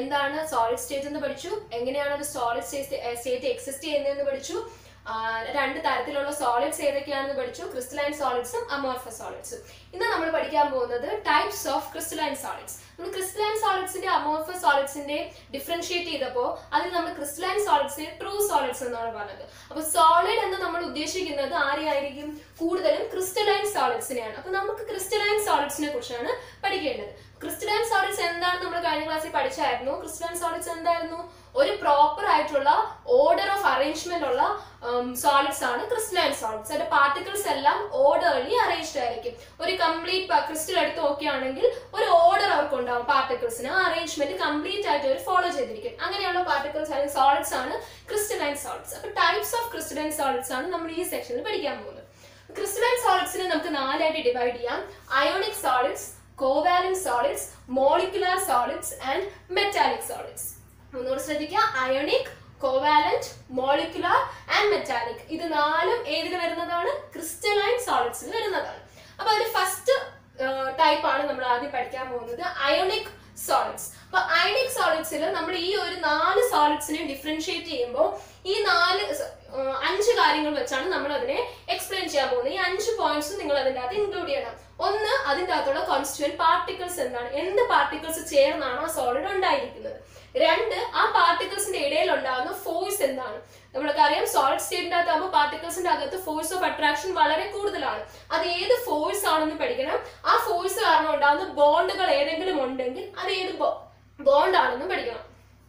എന്താണ് solid state എന്ന് പഠിച്ചു എങ്ങനെയാണ് ഒരു സോളിഡ് സ്റ്റേറ്റ് എക്സിസ്റ്റ് ചെയ്യുന്നതെന്ന് പഠിച്ചു ആ, രണ്ട് തരത്തിലുള്ള സോളിഡ്സ് ഏതൊക്കെയാണെന്ന് പഠിച്ചു ക്രിസ്റ്റലൈൻ സോളിഡ്സും അമോർഫസ് സോളിഡ്സും ഇന്ന് നമ്മൾ പഠിക്കാൻ പോകുന്നത് ടൈപ്സ് ഓഫ് ക്രിസ്റ്റലൈൻ സോളിഡ്സ് നമ്മൾ ക്രിസ്റ്റലൈൻ സോളിഡ്സിന്റെ അമോർഫസ് സോളിഡ്സിന്റെ ഡിഫറൻഷിയേറ്റ് ചെയ്തപ്പോൾ അതിൽ നമ്മൾ ക്രിസ്റ്റലൈൻ സോളിഡ്സിനെ ട്രൂ സോളിഡ്സ് എന്നാണ് പറഞ്ഞത് അപ്പൊ സോളിഡ് എന്ന് നമ്മൾ ഉദ്ദേശിക്കുന്നത് ആരെയായിരിക്കും കൂടുതലും ക്രിസ്റ്റലൈൻ സോളിഡ്സിനെയാണ് അപ്പൊ നമുക്ക് ക്രിസ്റ്റലൈൻ സോളിഡ്സിനെ കുറിച്ചാണ് പഠിക്കേണ്ടത് ക്രിസ്റ്റലൈൻ സോളിഡ്സ് എന്താണെന്ന് നമ്മൾ കഴിഞ്ഞ ക്ലാസ്സിൽ പഠിച്ചായിരുന്നു ക്രിസ്റ്റലൈൻ സോളിഡ്സ് എന്തായിരുന്നു ഒരു പ്രോപ്പർ ആയിട്ടുള്ള ഓർഡർ ഓഫ് അറേഞ്ച്മെന്റ് ഉള്ള സോളിഡ്സ് ആണ് ക്രിസ്റ്റലൈൻ സോളിഡ്സ് അതിന്റെ പാർട്ടിക്കിൾസ് എല്ലാം ഓർഡർലി അറേഞ്ച്ഡ് ആയിരിക്കും ഒരു കംപ്ലീറ്റ് ക്രിസ്റ്റൽ എടുത്ത് നോക്കുകയാണെങ്കിൽ ഒരു ഓർഡർ അവർക്ക് ഉണ്ടാവും പാർട്ടിക്കിൾസിന് ആ അറേഞ്ച്മെന്റ് കംപ്ലീറ്റ് ആയിട്ട് അവർ ഫോളോ ചെയ്തിരിക്കും അങ്ങനെയുള്ള പാർട്ടിക്കിൾസ് അല്ലെങ്കിൽ സോളിഡ്സ് ആണ് ക്രിസ്റ്റലൈൻ സോളിഡ്സ് അപ്പൊ ടൈപ്സ് ഓഫ് ക്രിസ്റ്റലൈൻ സോളിഡ്സ് ആണ് നമ്മൾ ഈ സെക്ഷനിൽ പഠിക്കാൻ പോകുന്നത് ക്രിസ്റ്റലൈൻ സോളിഡ്സിനെ നമുക്ക് നാലായിട്ട് ഡിവൈഡ് ചെയ്യാം ionic solids covalent solids molecular solids and metallic solids ഒന്നുകൂടെ ശ്രദ്ധിക്കുക ionic covalent molecular and metallic ഇത് നാലും ഏതിൽ വരുന്നതാണ് ക്രിസ്റ്റലൈൻ സോളിഡ്സിൽ വരുന്നതാണ് അപ്പൊ അതിൽ ഫസ്റ്റ് ടൈപ്പ് ആണ് നമ്മൾ ആദ്യം പഠിക്കാൻ പോകുന്നത് അയോണിക് സോളിഡ്സ് അപ്പൊ അയണിക് സോളിഡ്സിൽ നമ്മൾ ഈ ഒരു നാല് സോളിഡ്സിനെ ഡിഫറൻഷിയേറ്റ് ചെയ്യുമ്പോൾ ഈ നാല് സ- ആ, അഞ്ച് കാര്യങ്ങൾ വെച്ചാണ് നമ്മൾ അതിനെ എക്സ്പ്ലെയിൻ ചെയ്യാൻ പോകുന്നത് ഈ അഞ്ച് പോയിന്റ്സ് നിങ്ങൾ അതിന്റെ അകത്ത് ഇൻക്ലൂഡ് ചെയ്യണം ഒന്ന് അതിന്റെ അകത്തുള്ള കോൺസ്റ്റുവന്റ് പാർട്ടിക്കിൾസ് എന്താണ് എന്ത് പാർട്ടിക്കിൾസ് ചേർന്നാണ് ആ സോളിഡ് ഉണ്ടായിരിക്കുന്നത് രണ്ട് ആ പാർട്ടിക്കിൾസിന്റെ ഇടയിൽ ഉണ്ടാകുന്ന ഫോഴ്സ് എന്താണ് നമ്മൾക്ക് അറിയാം സോളിഡ് സ്റ്റേറ്റിന്റെ അകത്താകുമ്പോൾ പാർട്ടിക്കിൾസിന്റെ അകത്ത് ഫോഴ്സ് ഓഫ് അട്രാക്ഷൻ വളരെ കൂടുതലാണ് അത് ഏത് ഫോഴ്സ് ആണെന്ന് പഠിക്കണം ആ ഫോഴ്സ് കാരണം ഉണ്ടാകുന്ന ബോണ്ടുകൾ ഏതെങ്കിലും ഉണ്ടെങ്കിൽ അത് ഏത് ബോണ്ട് ആണെന്ന് പഠിക്കണം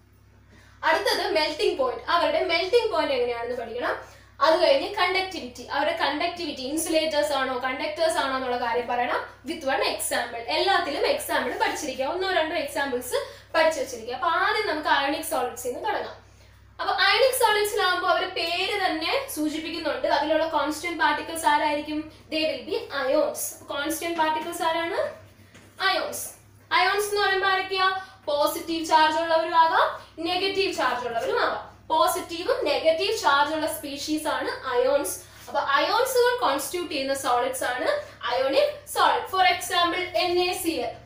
അടുത്തത് മെൽറ്റിംഗ് പോയിന്റ് അവരുടെ മെൽറ്റിംഗ് പോയിന്റ് എങ്ങനെയാണെന്ന് പഠിക്കണം അത് കഴിഞ്ഞ് കണ്ടക്ടിവിറ്റി അവരുടെ കണ്ടക്ടിവിറ്റി ഇൻസുലേറ്റേഴ്സ് ആണോ കണ്ടക്ടേഴ്സ് ആണോ എന്നുള്ള കാര്യം പറയണം വിത്ത് വൺ എക്സാമ്പിൾ എല്ലാത്തിലും എക്സാമ്പിൾ പഠിച്ചിരിക്കുക ഒന്നോ രണ്ടോ എക്സാമ്പിൾസ് പഠിച്ചു വെച്ചിരിക്കുക അപ്പൊ ആദ്യം നമുക്ക് അയണിക് സോളിഡ്സിൽ നിന്ന് തുടങ്ങാം അപ്പൊ അയണിക് സോളിഡ്സിലാകുമ്പോൾ അവർ പേര് തന്നെ സൂചിപ്പിക്കുന്നുണ്ട് അതിലുള്ള കോൺസ്റ്റന്റ് പാർട്ടിക്കിൾസ് ആരായിരിക്കും they will be ions constant particles ആരാണ് അയോൺസ് അയോൺസ് എന്ന് പറയുമ്പോൾ ആരൊക്കെയാ പോസിറ്റീവ് ചാർജ് ഉള്ളവരും ആകാം നെഗറ്റീവ് ചാർജ് ഉള്ളവരും ആകാം പോസിറ്റീവും നെഗറ്റീവ് ചാർജ് ഉള്ള സ്പീഷീസ് ആണ് അയോൺസ് അപ്പൊ അയോൺസുകൾ കോൺസ്റ്റിറ്റ്യൂട്ട് ചെയ്യുന്ന സോളിഡ്സ് ആണ് ionic solid for example N A C L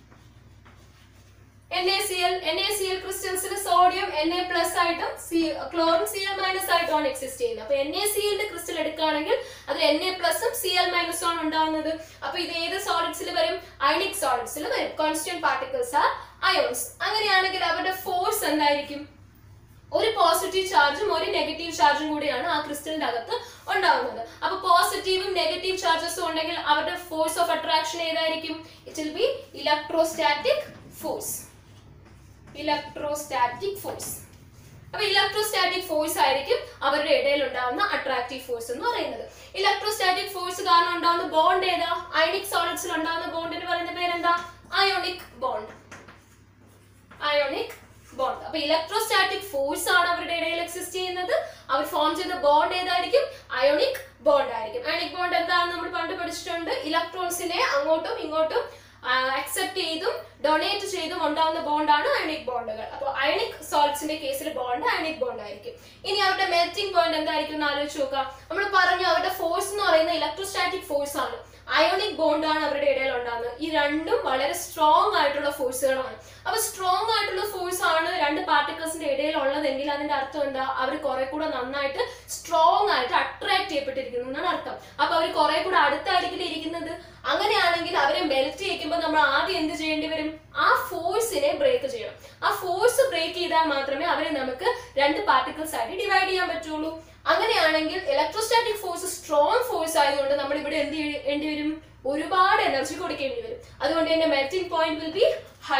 N A C L N A C L ക്രിസ്റ്റൽസിൽ സോഡിയം എൻ എ പ്ലസ് ആയിട്ടും C chlorine C L minus ആയിട്ടുമാണ് exist ചെയ്യുന്നത് അപ്പൊ എൻ എ സി എല്ലിന്റെ crystal എടുക്കുകയാണെങ്കിൽ അതിൽ N A പ്ലസും C L മൈനസും ആണ് ഉണ്ടാകുന്നത് അപ്പൊ ഇത് ഏത് സോളിഡ്സിൽ വരും അയണിക് സോളിഡ്സിൽ വരും കോൺസ്റ്റന്റ് പാർട്ടിക്കിൾസ് ആർ അയോൺസ് അങ്ങനെയാണെങ്കിൽ അവരുടെ ഫോഴ്സ് എന്തായിരിക്കും ഒരു പോസിറ്റീവ് ചാർജും ഒരു നെഗറ്റീവ് ചാർജും കൂടിയാണ് ആ ക്രിസ്റ്റലിന്റെ അകത്ത് ഉണ്ടാവുന്നത് അപ്പൊ പോസിറ്റീവും നെഗറ്റീവ് ചാർജസും ഉണ്ടെങ്കിൽ അവരുടെ ഫോഴ്സ് ഓഫ് അട്രാക്ഷൻ ഏതായിരിക്കും it will be electrostatic force electrostatic force അപ്പൊ ഇലക്ട്രോസ്റ്റാറ്റിക് ഫോഴ്സ് ആയിരിക്കും അവരുടെ ഇടയിൽ ഉണ്ടാകുന്ന അട്രാക്റ്റീവ് ഫോഴ്സ് എന്ന് പറയുന്നത് ഇലക്ട്രോസ്റ്റാറ്റിക് ഫോഴ്സ് കാരണം ഉണ്ടാകുന്ന ബോണ്ട് ഏതാ അയണിക് സോളിഡ്സിൽ ഉണ്ടാകുന്ന ബോണ്ടിന് പറയുന്ന പേരെന്താ അയോണിക് ബോണ്ട് അയോണിക് ബോണ്ട് അപ്പൊ ഇലക്ട്രോസ്റ്റാറ്റിക് ഫോഴ്സ് ആണ് അവരുടെ ഇടയിൽ എക്സിസ്റ്റ് ചെയ്യുന്നത് അവർ ഫോം ചെയ്ത ബോണ്ട് ഏതായിരിക്കും അയോണിക് ബോണ്ട് ആയിരിക്കും അയോണിക് ബോണ്ട് എന്താണെന്ന് നമ്മൾ പണ്ട് പഠിച്ചിട്ടുണ്ട് ഇലക്ട്രോൺസിനെ അങ്ങോട്ടും ഇങ്ങോട്ടും അക്സെപ്റ്റ് ചെയ്തും ഡൊണേറ്റ് ചെയ്തും ഉണ്ടാവുന്ന ബോണ്ടാണ് അയണിക് ബോണ്ടുകൾ അപ്പോൾ അയണിക് സോൾട്സിന്റെ കേസിൽ ബോണ്ട് അയണിക് ബോണ്ട് ആയിരിക്കും ഇനി അവരുടെ മെൽറ്റിംഗ് പോയിന്റ് എന്തായിരിക്കും എന്ന് ആലോചിച്ച് നോക്കാം നമ്മൾ പറഞ്ഞു അവരുടെ ഫോഴ്സ് എന്ന് പറയുന്നത് ഇലക്ട്രോസ്റ്റാറ്റിക് ഫോഴ്സ് ആണ് അയോണിക് ബോണ്ടാണ് അവരുടെ ഇടയിൽ ഉണ്ടാകുന്നത് ഈ രണ്ടും വളരെ സ്ട്രോങ് ആയിട്ടുള്ള ഫോഴ്സുകളാണ് അപ്പൊ സ്ട്രോങ് ആയിട്ടുള്ള ഫോഴ്സ് ആണ് രണ്ട് പാർട്ടിക്കിൾസിന്റെ ഇടയിൽ ഉള്ളതെങ്കിൽ അതിന്റെ അർത്ഥം എന്താ അവർ കുറെ കൂടെ നന്നായിട്ട് സ്ട്രോങ് ആയിട്ട് അട്രാക്ട് ചെയ്യപ്പെട്ടിരിക്കുന്നു എന്നാണ് അർത്ഥം അപ്പൊ അവർ കുറെ കൂടെ അടുത്തായിരിക്കില്ല ഇരിക്കുന്നത് അങ്ങനെയാണെങ്കിൽ അവരെ മെൽറ്റ് ചെയ്യിക്കുമ്പോൾ നമ്മൾ ആദ്യം എന്ത് ചെയ്യേണ്ടി വരും ആ ഫോഴ്സിനെ ബ്രേക്ക് ചെയ്യണം ആ ഫോഴ്സ് ബ്രേക്ക് ചെയ്താൽ മാത്രമേ അവരെ നമുക്ക് രണ്ട് പാർട്ടിക്കിൾസ് ആയിട്ട് ഡിവൈഡ് ചെയ്യാൻ പറ്റുള്ളൂ അങ്ങനെയാണെങ്കിൽ ഇലക്ട്രോസ്റ്റാറ്റിക് ഫോഴ്സ് സ്ട്രോങ് ഫോഴ്സ് ആയതുകൊണ്ട് നമ്മൾ ഇവിടെ എന്ത് ചെയ്യേണ്ടി വരും ഒരുപാട് എനർജി കൊടുക്കേണ്ടി വരും അതുകൊണ്ട് തന്നെ melting point will be high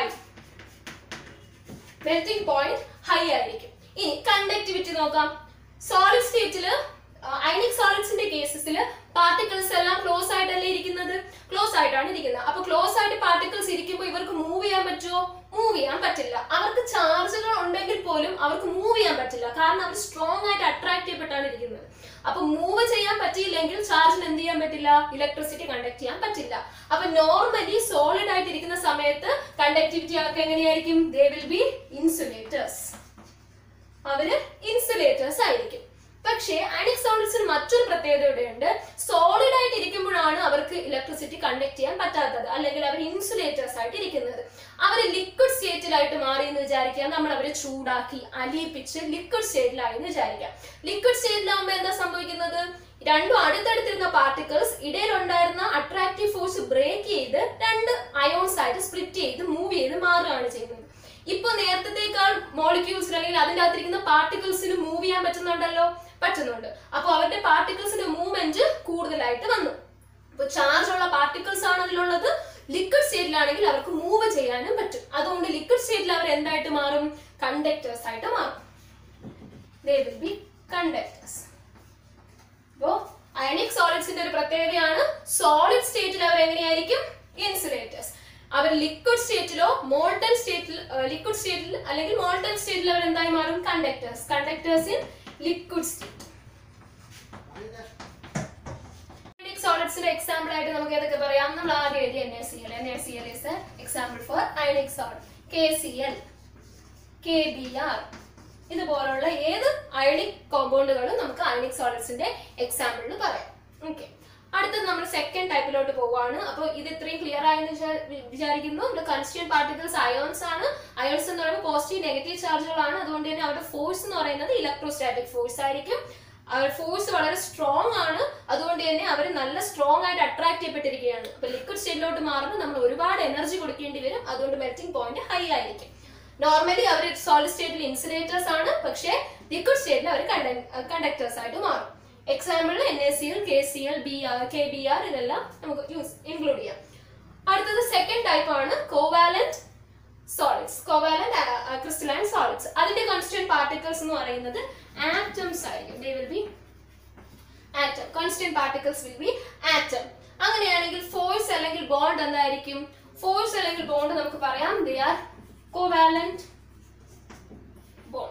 melting point high ആയിരിക്കും ഇനി കണ്ടക്ടിവിറ്റി നോക്കാം സോളിഡ് സ്റ്റേറ്റില് അയണിക് സോളിഡ്സിന്റെ കേസസിൽ പാർട്ടിക്കിൾസ് എല്ലാം ക്ലോസ് ആയിട്ടല്ലേ ഇരിക്കുന്നത് ക്ലോസ് ആയിട്ടാണ് ഇരിക്കുന്നത് അപ്പൊ ക്ലോസ് ആയിട്ട് പാർട്ടിക്കിൾസ് ഇരിക്കുമ്പോൾ ഇവർക്ക് മൂവ് ചെയ്യാൻ പറ്റുമോ മൂവ് ചെയ്യാൻ പറ്റില്ല അവർക്ക് ചാർജുകൾ ഉണ്ടെങ്കിൽ പോലും അവർക്ക് മൂവ് ചെയ്യാൻ പറ്റില്ല കാരണം അവർ സ്ട്രോങ് ആയിട്ട് അട്രാക്ട് ചെയ്യപ്പെട്ടാണ് ഇരിക്കുന്നത് അപ്പൊ മൂവ് ചെയ്യാൻ പറ്റിയില്ലെങ്കിൽ ചാർജിന് എന്ത് ചെയ്യാൻ പറ്റില്ല ഇലക്ട്രിസിറ്റി കണ്ടക്ട് ചെയ്യാൻ പറ്റില്ല അപ്പൊ നോർമലി സോളിഡ് ആയിട്ട് ഇരിക്കുന്ന സമയത്ത് കണ്ടക്ടിവിറ്റി അവർക്ക് എങ്ങനെയായിരിക്കും ദേ വിൽ ബി ഇൻസുലേറ്റേഴ്സ് അവര് ഇൻസുലേറ്റേഴ്സ് ആയിരിക്കും പക്ഷേ അണിക് സോളിഡ്സിന് മറ്റൊരു പ്രത്യേകത ഇവിടെയുണ്ട് സോളിഡ് ആയിട്ട് ഇരിക്കുമ്പോൾ ഇരിക്കുമ്പോഴാണ് അവർക്ക് ഇലക്ട്രിസിറ്റി കണ്ടക്ട് ചെയ്യാൻ പറ്റാത്തത് അല്ലെങ്കിൽ അവർ ഇൻസുലേറ്റേഴ്സ് ആയിട്ട് ഇരിക്കുന്നത് അവർ ലിക്വിഡ് സ്റ്റേറ്റിലായിട്ട് മാറി എന്ന് വിചാരിക്കുക നമ്മൾ അവരെ ചൂടാക്കി അലിയിപ്പിച്ച് ലിക്വിഡ് സ്റ്റേറ്റിലായി എന്ന് വിചാരിക്കാം ലിക്വിഡ് സ്റ്റേറ്റിലാവുമ്പോൾ എന്താ സംഭവിക്കുന്നത് രണ്ടും അടുത്തടുത്തിരുന്ന പാർട്ടിക്കിൾസ് ഇടയിലുണ്ടായിരുന്ന അട്രാക്റ്റീവ് ഫോഴ്സ് ബ്രേക്ക് ചെയ്ത് രണ്ട് അയോൺസ് ആയിട്ട് സ്പ്ലിറ്റ് ചെയ്ത് മൂവ് ചെയ്ത് മാറുകയാണ് ചെയ്യുന്നത് ഇപ്പൊ നേരത്തേക്കാൾ മോളിക്യൂൾസിന് അല്ലെങ്കിൽ അതിന്റെ അകത്തിരിക്കുന്ന പാർട്ടിക്കിൾസിന് മൂവ് ചെയ്യാൻ പറ്റുന്നുണ്ടല്ലോ പറ്റുന്നുണ്ട് അപ്പൊ അവരുടെ പാർട്ടിക്കിൾസിന്റെ മൂവ്മെന്റ് കൂടുതലായിട്ട് വന്നു അപ്പൊ ചാർജ് ഉള്ള പാർട്ടിക്കിൾസ് ആണ് അതിലുള്ളത് ലിക്വിഡ് സ്റ്റേറ്റിലാണെങ്കിൽ അവർക്ക് മൂവ് ചെയ്യാനും പറ്റും അതുകൊണ്ട് ലിക്വിഡ് സ്റ്റേറ്റിൽ അവർ എന്തായിട്ട് മാറും കണ്ടക്ടേഴ്സ് ആയിട്ട് മാറും ദേ വിൽ ബി കണ്ടക്ടേഴ്സ് അപ്പോ അയണിക് സോളിഡ്സിന്റെ ഒരു പ്രത്യേകതയാണ് സോളിഡ് സ്റ്റേറ്റിൽ അവർ എങ്ങനെയായിരിക്കും ഇൻസുലേറ്റേഴ്സ് അവർ ലിക്വിഡ് സ്റ്റേറ്റിലോ മോൾട്ടൺ സ്റ്റേറ്റിൽ ലിക്വിഡ് സ്റ്റേറ്റിൽ അല്ലെങ്കിൽ മോൾട്ടൺ സ്റ്റേറ്റിൽ അവർ എന്തായി മാറും conductors conductors in liquid state ionic സോളിഡ്സിന്റെ എക്സാമ്പിൾ ആയിട്ട് നമുക്ക് ഏതൊക്കെ പറയാം നമ്മൾ ആദ്യം എഴുതി N A C L N A C L is example for ionic solid K C L K B R ഇതുപോലുള്ള ഏത് അയണിക് കോമ്പൗണ്ടുകളും നമുക്ക് അയണിക് സോളിഡ്സിന്റെ എക്സാമ്പിളിൽ പറയാം ഓക്കെ അടുത്തത് നമ്മൾ സെക്കൻഡ് ടൈപ്പിലോട്ട് പോവാണ് അപ്പോൾ ഇത് ഇത്രയും ക്ലിയർ ആയെന്ന് വിചാ- വി- വിചാരിക്കുന്നു ഇവിടെ കൺസ്റ്റിറ്റ്യൂട്ട് പാർട്ടിക്കിൾസ് അയോൺസ് ആണ് അയോൺസ് എന്ന് പറയുമ്പോൾ പോസിറ്റീവ് നെഗറ്റീവ് ചാർജുകളാണ് അതുകൊണ്ട് തന്നെ അവരുടെ ഫോഴ്സ് എന്ന് പറയുന്നത് ഇലക്ട്രോസ്റ്റാറ്റിക് ഫോഴ്സ് ആയിരിക്കും അവർ ഫോഴ്സ് വളരെ സ്ട്രോങ് ആണ് അതുകൊണ്ട് തന്നെ അവർ നല്ല സ്ട്രോങ് ആയിട്ട് അട്രാക്ട് ചെയ്യപ്പെട്ടിരിക്കുകയാണ് അപ്പൊ ലിക്വിഡ് സ്റ്റേറ്റിലോട്ട് മാറുമ്പോൾ നമ്മൾ ഒരുപാട് എനർജി കൊടുക്കേണ്ടി വരും അതുകൊണ്ട് മെൽറ്റിംഗ് പോയിന്റ് ഹൈ ആയിരിക്കും നോർമലി അവർ സോളിഡ് സ്റ്റേറ്റിൽ ഇൻസുലേറ്റേഴ്സ് ആണ് പക്ഷേ ലിക്വിഡ് സ്റ്റേറ്റിൽ അവർ കണ്ടക്ടേഴ്സ് ആയിട്ട് മാറും എക്സാമ്പിളിൽ N A C L K C L B R K B R ഇതെല്ലാം നമുക്ക് യൂസ് ഇൻക്ലൂഡ് ചെയ്യാം അടുത്തത് സെക്കൻഡ് ടൈപ്പ് ആണ് covalent solids covalent crystalline solids അതിന്റെ കോൺസ്റ്റന്റ് പാർട്ടിക്കിൾസ് എന്ന് പറയുന്നത് ആറ്റംസ് ആയിരിക്കും they will be atom constant particles will be atom അങ്ങനെയാണെങ്കിൽ ഫോഴ്സ് അല്ലെങ്കിൽ ബോണ്ട് എന്തായിരിക്കും ഫോഴ്സ് അല്ലെങ്കിൽ ബോണ്ട് നമുക്ക് പറയാം ദേ ആർ കോവാലന്റ് ബോണ്ട്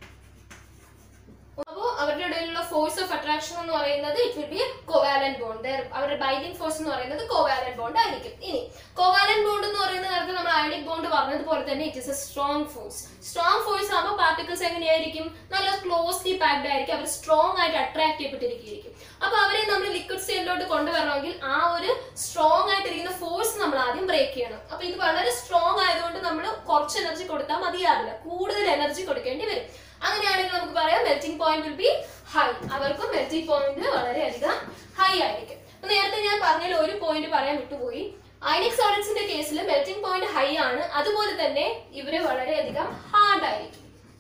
അപ്പോൾ അവരുടെ ഇടയിലുള്ള ഫോഴ്സ് ഓഫ് അട്രാക്ഷൻ എന്ന് പറയുന്നത് it will be covalent bond അവരുടെ ബൈൻഡിങ് ഫോഴ്സ് എന്ന് പറയുന്നത് കോവാലന്റ് ബോണ്ട് ആയിരിക്കും ഇനി കോവാലന്റ് ബോണ്ട് എന്ന് പറയുന്ന നേരത്തെ നമ്മൾ അയണിക് ബോണ്ട് പറഞ്ഞതുപോലെ തന്നെ it is a strong force strong force ആകുമ്പോൾ പാർട്ടിക്കിൾസ് എങ്ങനെയായിരിക്കും നല്ല ക്ലോസ്ലി പാക്ഡ് ആയിരിക്കും അവർ സ്ട്രോങ് ആയിട്ട് അട്രാക്ട് ചെയ്യപ്പെട്ടിരിക്കുകയായിരിക്കും അപ്പൊ അവരെ നമ്മൾ ലിക്വിഡ് സ്റ്റേറ്റിലോട്ട് കൊണ്ടുവരണമെങ്കിൽ ആ ഒരു സ്ട്രോങ് ആയിട്ടിരിക്കുന്ന ഫോഴ്സ് നമ്മൾ ആദ്യം ബ്രേക്ക് ചെയ്യണം അപ്പൊ ഇത് വളരെ സ്ട്രോങ് ആയതുകൊണ്ട് നമ്മൾ കുറച്ച് എനർജി കൊടുത്താൽ മതിയാവില്ല കൂടുതൽ എനർജി കൊടുക്കേണ്ടി വരും അങ്ങനെയാണെങ്കിൽ നമുക്ക് പറയാം melting point will be high അവർക്കും മെൽറ്റിംഗ് പോയിന്റ് വളരെയധികം ഹൈ ആയിരിക്കും അപ്പൊ നേരത്തെ ഞാൻ പറഞ്ഞതിൽ ഒരു പോയിന്റ് പറയാൻ വിട്ടുപോയി അയണിക് സോളിഡ്സിന്റെ കേസിൽ മെൽറ്റിംഗ് പോയിന്റ് ഹൈ ആണ് അതുപോലെ തന്നെ ഇവര് വളരെയധികം ഹാർഡ് ആയിരിക്കും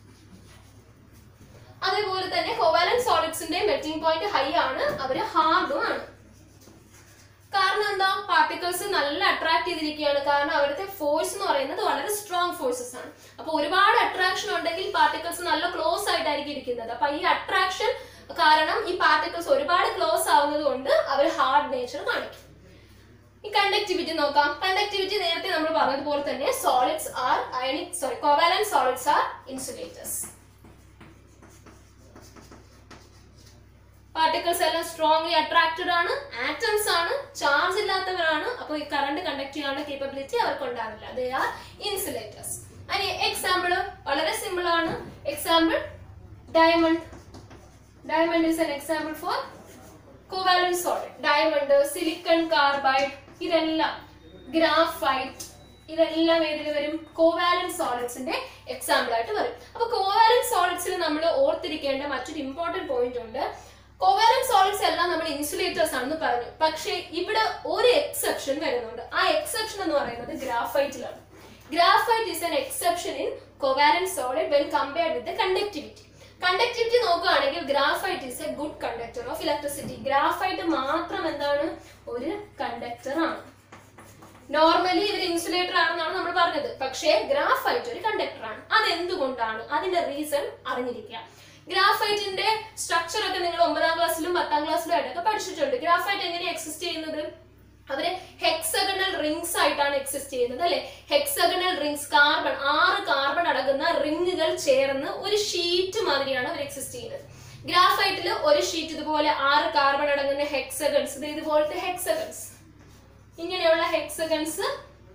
അതേപോലെ തന്നെ കോവാലന്റ് സോളിഡ്സിന്റെ മെൽറ്റിംഗ് പോയിന്റ് ഹൈ ആണ് അവര് ഹാർഡും ആണ് കാരണം എന്താ പാർട്ടിക്കിൾസ് നല്ല അട്രാക്ട് ചെയ്തിരിക്കുകയാണ് കാരണം അവിടുത്തെ ഫോഴ്സ് എന്ന് പറയുന്നത് വളരെ സ്ട്രോങ് ഫോഴ്സസ് ആണ് അപ്പൊ ഒരുപാട് അട്രാക്ഷൻ ഉണ്ടെങ്കിൽ പാർട്ടിക്കിൾസ് നല്ല ക്ലോസ് ആയിട്ടായിരിക്കും ഇരിക്കുന്നത് അപ്പൊ ഈ അട്രാക്ഷൻ കാരണം ഈ പാർട്ടിക്കിൾസ് ഒരുപാട് ക്ലോസ് ആവുന്നത് കൊണ്ട് അവർ ഹാർഡ് നേച്ചർ കാണിക്കും ഈ കണ്ടക്ടിവിറ്റി നോക്കാം കണ്ടക്ടിവിറ്റി നേരത്തെ നമ്മൾ പറഞ്ഞതുപോലെ തന്നെ solids are ionic sorry covalent solids are insulators particles എല്ലാം സ്ട്രോങ്ലി അട്രാക്റ്റഡ് ആണ് ആറ്റംസ് ആണ് ചാർജ് ഇല്ലാത്തവരാണ് അപ്പോൾ ഈ കറണ്ട് കണ്ടക്ട് ചെയ്യാനുള്ള കേപ്പബിലിറ്റി അവർക്ക് ഉണ്ടാവില്ല ദേ ആർ ഇൻസുലേറ്റേഴ്സ് അതിന് എക്സാമ്പിൾ വളരെ സിമ്പിൾ ആണ് example diamond diamond is an example for covalent solid diamond silicon carbide ഇതെല്ലാം ഗ്രാഫൈറ്റ് ഇതെല്ലാം ഏതിൽ വരും കോവാലന്റ് സോളിഡ്സിന്റെ എക്സാമ്പിൾ ആയിട്ട് വരും അപ്പൊ കോവാലന്റ് സോളിഡ്സിൽ നമ്മൾ ഓർത്തിരിക്കേണ്ട മറ്റൊരു ഇമ്പോർട്ടന്റ് പോയിന്റ് ഉണ്ട് കോവാലന്റ് സോളിഡ്സ് എല്ലാം നമ്മൾ ഇൻസുലേറ്റേഴ്സ് ആണെന്ന് പറഞ്ഞു പക്ഷേ ഇവിടെ ഒരു എക്സെപ്ഷൻ വരുന്നുണ്ട് ആ എക്സെപ്ഷൻ എന്ന് പറയുന്നത് ഗ്രാഫൈറ്റിലാണ് graphite is an exception in covalent solid when compared with conductivity conductivity നോക്കുകയാണെങ്കിൽ graphite is a good conductor of electricity graphite മാത്രം എന്താണ് ഒരു കണ്ടക്ടർ ആണ് നോർമലി ഇവർ ഇൻസുലേറ്റർ ആണെന്നാണ് നമ്മൾ പറഞ്ഞത് പക്ഷേ ഗ്രാഫൈറ്റ് ഒരു കണ്ടക്ടർ ആണ് അതെന്തുകൊണ്ടാണ് അതിന്റെ റീസൺ അറിഞ്ഞിരിക്കുക ഗ്രാഫൈറ്റിന്റെ സ്ട്രക്ചർ ഒക്കെ നിങ്ങൾ ഒമ്പതാം ക്ലാസ്സിലും പത്താം ക്ലാസ്സിലും ആയിട്ടൊക്കെ പഠിച്ചിട്ടുണ്ട് ഗ്രാഫൈറ്റ് എങ്ങനെ എക്സിസ്റ്റ് ചെയ്യുന്നത് അവര് ഹെക്സഗണൽ റിങ്സ് ആയിട്ടാണ് എക്സിസ്റ്റ് ചെയ്യുന്നത് അല്ലെ ഹെക്സഗണൽ റിങ്സ് കാർബൺ ആറ് കാർബൺ അടങ്ങുന്ന റിങ്ങുകൾ ചേർന്ന് ഒരു ഷീറ്റ് മാതിരിയാണ് അവർ എക്സിസ്റ്റ് ചെയ്യുന്നത് ഗ്രാഫൈറ്റിൽ ഒരു ഷീറ്റ് ഇതുപോലെ ആറ് കാർബൺ അടങ്ങുന്ന ഹെക്സഗൺസ് ഇത് ഇതുപോലത്തെ ഹെക്സഗൺസ് ഇങ്ങനെയുള്ള ഹെക്സഗൺസ്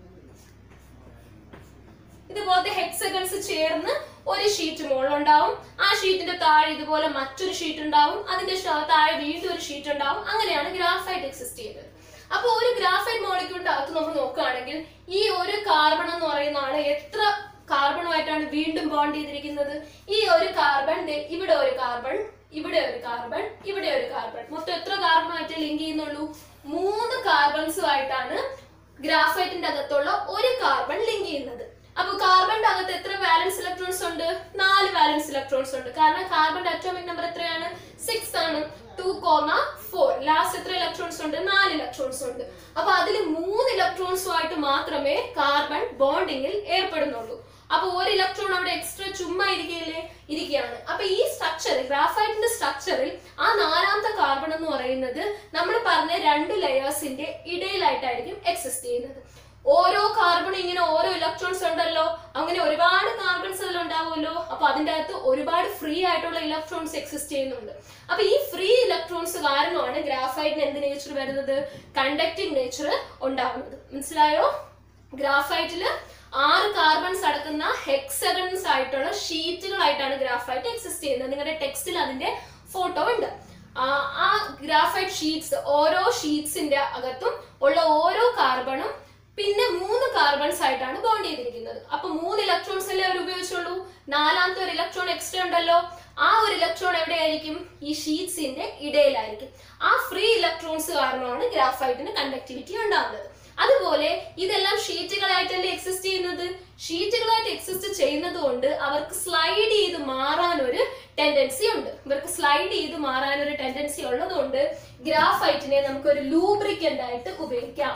ഇതുപോലത്തെ ഹെക്സഗൺസ് ചേർന്ന് ഒരു ഷീറ്റ് മുകളിലുണ്ടാവും ആ ഷീറ്റിന്റെ താഴെ ഇതുപോലെ മറ്റൊരു ഷീറ്റ് ഉണ്ടാവും അതിന്റെ ശ- താഴെ വീണ്ടും ഒരു ഷീറ്റ് ഉണ്ടാവും അങ്ങനെയാണ് ഗ്രാഫൈറ്റ് എക്സിസ്റ്റ് ചെയ്യുന്നത് അപ്പൊ ഒരു ഗ്രാഫൈറ്റ് മോളിക്യൂളിന്റെ അകത്ത് നമ്മൾ നോക്കുകയാണെങ്കിൽ ഈ ഒരു കാർബൺ എന്ന് പറയുന്ന ആള് എത്ര കാർബണുമായിട്ടാണ് വീണ്ടും ബോണ്ട് ചെയ്തിരിക്കുന്നത് ഈ ഒരു കാർബൺ ദേ ഇവിടെ ഒരു കാർബൺ ഇവിടെ ഒരു കാർബൺ ഇവിടെ ഒരു കാർബൺ മൊത്തം എത്ര കാർബണുമായിട്ട് ലിങ്ക് ചെയ്യുന്നുള്ളൂ മൂന്ന് കാർബൺസുമായിട്ടാണ് ഗ്രാഫൈറ്റിന്റെ അകത്തുള്ള ഒരു കാർബൺ ലിങ്ക് ചെയ്യുന്നത് അപ്പൊ കാർബണിന്റെ അകത്ത് എത്ര വാലൻസ് ഇലക്ട്രോൺസ് ഉണ്ട് നാല് വാലൻസ് ഇലക്ട്രോൺസ് ഉണ്ട് കാരണം കാർബണിന്റെ അറ്റോമിക് നമ്പർ എത്രയാണ് സിക്സ് ആണ് ടു കോമ ഫോർ ലാസ്റ്റ് എത്ര ഇലക്ട്രോൺസ് ഉണ്ട് നാല് ഇലക്ട്രോൺസ് ഉണ്ട് അപ്പൊ അതിൽ മൂന്ന് ഇലക്ട്രോൺസുമായിട്ട് മാത്രമേ കാർബൺ ബോണ്ടിങ്ങിൽ ഏർപ്പെടുന്നുള്ളൂ അപ്പൊ ഒരു ഇലക്ട്രോൺ അവിടെ എക്സ്ട്രാ ചുമ്മാ ഇരിക്കുകയല്ലേ ഇരിക്കുകയാണ് അപ്പൊ ഈ സ്ട്രക്ചർ ഗ്രാഫൈറ്റിന്റെ സ്ട്രക്ചറിൽ ആ നാലാമത്തെ കാർബൺ എന്ന് പറയുന്നത് നമ്മൾ പറഞ്ഞ രണ്ട് ലെയേഴ്സിന്റെ ഇടയിലായിട്ടായിരിക്കും എക്സിസ്റ്റ് ചെയ്യുന്നത് ഓരോ കാർബൺ ഇങ്ങനെ ഓരോ ഇലക്ട്രോൺസ് ഉണ്ടല്ലോ അങ്ങനെ ഒരുപാട് കാർബൺസ് അതിൽ ഉണ്ടാവുമല്ലോ അപ്പൊ അതിന്റെ അകത്ത് ഒരുപാട് ഫ്രീ ആയിട്ടുള്ള ഇലക്ട്രോൺസ് എക്സിസ്റ്റ് ചെയ്യുന്നുണ്ട് അപ്പൊ ഈ ഫ്രീ ഇലക്ട്രോൺസ് കാരണമാണ് ഗ്രാഫൈറ്റിന് എന്ത് നേച്ചർ വരുന്നത് കണ്ടക്ടിങ് നേച്ചർ ഉണ്ടാവുന്നത് മനസ്സിലായോ ഗ്രാഫൈറ്റില് ആറ് കാർബൺസ് അടക്കുന്ന ഹെക്സഗൺസ് ആയിട്ടുള്ള ഷീറ്റുകളായിട്ടാണ് ഗ്രാഫൈറ്റ് എക്സിസ്റ്റ് ചെയ്യുന്നത് നിങ്ങളുടെ ടെക്സ്റ്റിൽ അതിന്റെ ഫോട്ടോ ഉണ്ട് ആ ആ ഗ്രാഫൈറ്റ് ഷീറ്റ്സ് ഓരോ ഷീറ്റ്സിന്റെ അകത്തും ഉള്ള ഓരോ കാർബണും പിന്നെ മൂന്ന് കാർബൺസ് ആയിട്ടാണ് ബോണ്ട് ചെയ്തിരിക്കുന്നത് അപ്പൊ മൂന്ന് ഇലക്ട്രോൺസ് അല്ലേ അവർ ഉപയോഗിച്ചുള്ളൂ നാലാമത്തെ ഒരു ഇലക്ട്രോൺ എക്സ്ട്രാ ഉണ്ടല്ലോ ആ ഒരു ഇലക്ട്രോൺ എവിടെയായിരിക്കും ഈ ഷീറ്റ്സിന്റെ ഇടയിലായിരിക്കും ആ ഫ്രീ ഇലക്ട്രോൺസ് കാരണമാണ് ഗ്രാഫൈറ്റിന് കണ്ടക്ടിവിറ്റി ഉണ്ടാകുന്നത് അതുപോലെ ഇതെല്ലാം ഷീറ്റുകളായിട്ടല്ലേ എക്സിസ്റ്റ് ചെയ്യുന്നത് ഷീറ്റുകളായിട്ട് എക്സിസ്റ്റ് ചെയ്യുന്നത് കൊണ്ട് അവർക്ക് സ്ലൈഡ് ചെയ്ത് മാറാൻ ഒരു ടെൻഡൻസി ഉണ്ട് ഇവർക്ക് സ്ലൈഡ് ചെയ്ത് മാറാൻ ഒരു ടെൻഡൻസി ഉള്ളത് കൊണ്ട് ഗ്രാഫൈറ്റിനെ നമുക്ക് ഒരു ലൂബ്രിക്കന്റ് ആയിട്ട് ഉപയോഗിക്കാം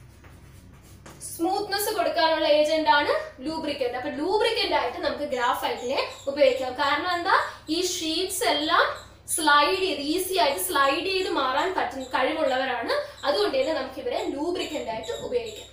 സ്മൂത്ത്നെസ് കൊടുക്കാനുള്ള ഏജന്റ് ആണ് ലൂബ്രിക്കന്റ് അപ്പൊ ലൂബ്രിക്കന്റ് ആയിട്ട് നമുക്ക് ഗ്രാഫൈറ്റിനെ ഉപയോഗിക്കാം കാരണം എന്താ ഈ ഷീറ്റ്സ് എല്ലാം സ്ലൈഡ് ചെയ്ത് ഈസി ആയിട്ട് സ്ലൈഡ് ചെയ്ത് മാറാൻ പറ്റുന്ന കഴിവുള്ളവരാണ് അതുകൊണ്ട് തന്നെ നമുക്ക് ഇവരെ ലൂബ്രിക്കന്റ് ആയിട്ട് ഉപയോഗിക്കാം